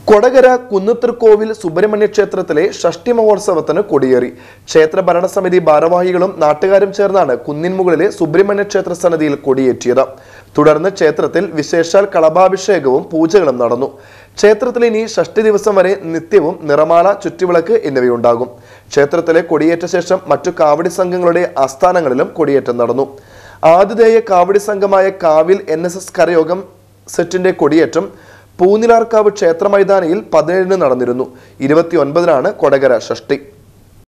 കൊടകര കുന്നത്തൃക്കോവിൽ സുബ്രഹ്മണ്യ ക്ഷേത്രത്തിലെ ഷഷ്ടി മഹോത്സവത്തിന് കൊടിയേറി ക്ഷേത്ര ഭരണസമിതി ഭാരവാഹികളും നാട്ടുകാരും ചേർന്നാണ് കുന്നിൻമുകളിലെ സുബ്രഹ്മണ്യ ക്ഷേത്ര സന്നിധിയിൽ കൊടിയേറ്റിയത് തുടർന്ന് ക്ഷേത്രത്തിൽ വിശേഷാൽ കളഭാഭിഷേകവും പൂജകളും നടന്നു ക്ഷേത്രത്തിൽ ഇനി ഷഷ്ടി ദിവസം വരെ നിത്യവും നിറമാല ചുറ്റുവിളക്ക് എന്നിവയുണ്ടാകും ക്ഷേത്രത്തിലെ കൊടിയേറ്റ ശേഷം മറ്റു കാവടി സംഘങ്ങളുടെ ആസ്ഥാനങ്ങളിലും കൊടിയേറ്റം നടന്നു ആതിഥേയ കാവടി സംഘമായ കാവിൽ എൻ എസ് എസ് കരയോഗം സെറ്റിന്റെ കൊടിയേറ്റം പൂനിലാർക്കാവ് ക്ഷേത്ര മൈതാനിയിൽ പതിനേഴിന് നടന്നിരുന്നു ഇരുപത്തിയൊൻപതിനാണ് കൊടകര ഷഷ്ടി